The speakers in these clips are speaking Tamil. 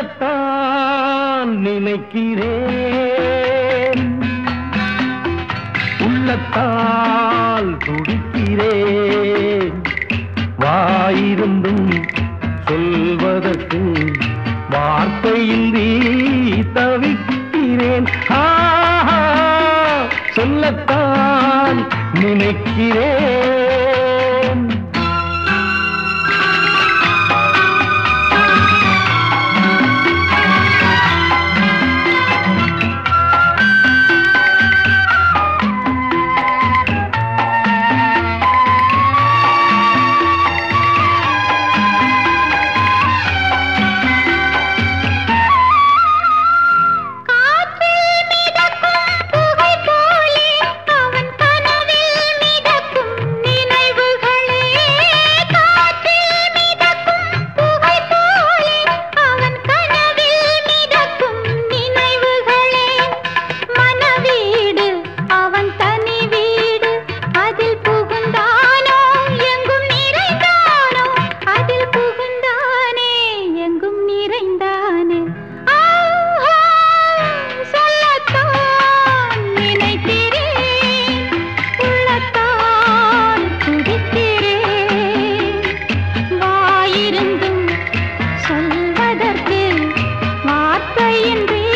சொல்லத்தான் நினைக்கிறேன் உள்ளத்தால் துடிக்கிறேன் வாயிருந்தும் சொல்வதற்கு வார்த்தையின்றி தவிக்கிறேன் ஆஹா, சொல்லத்தான் நினைக்கிறேன் காற்றில் மிதக்கும் புகை போலே அவன் கனவில் மிதக்கும் நினைவுகளே காற்றில் மிதக்கும் புகை போலே அவன் கனவில் மிதக்கும் நினைவுகளே மனவீடு அவன் தனி வீடு அதில் புகுந்தானோ எங்கும் நிறைந்தானோ அதில் புகுந்தானே எங்கும் நிறைந்தானே ஆஹா, சொல்லத்தான் நினைக்கிறேன் உள்ளத்தான் துடிக்கிறேன் வாயிருந்தும் சொல்வதற்கு வார்த்தையின்றி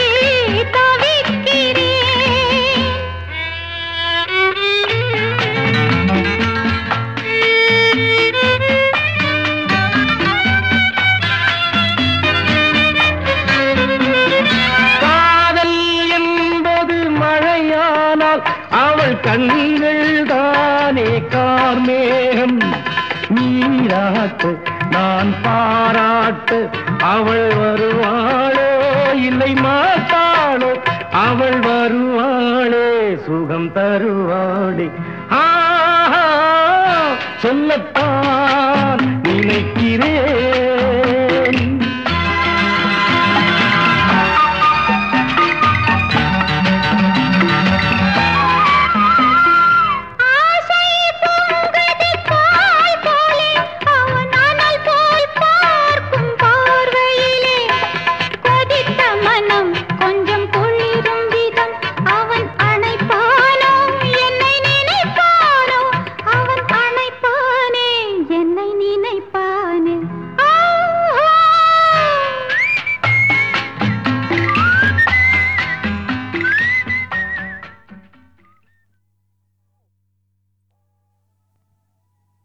காதல் என்பது மழையானால் அவள் கண்கள் தானே கார்மேகம் நீராட்டு நான் பாராட்டு அவள் வருவாளோ இல்லை மாட்டாளோ அவள் வருவாளே சுகம் தருவாளே ஆஹா சொல்லத்தான் நினைக்கிறேன்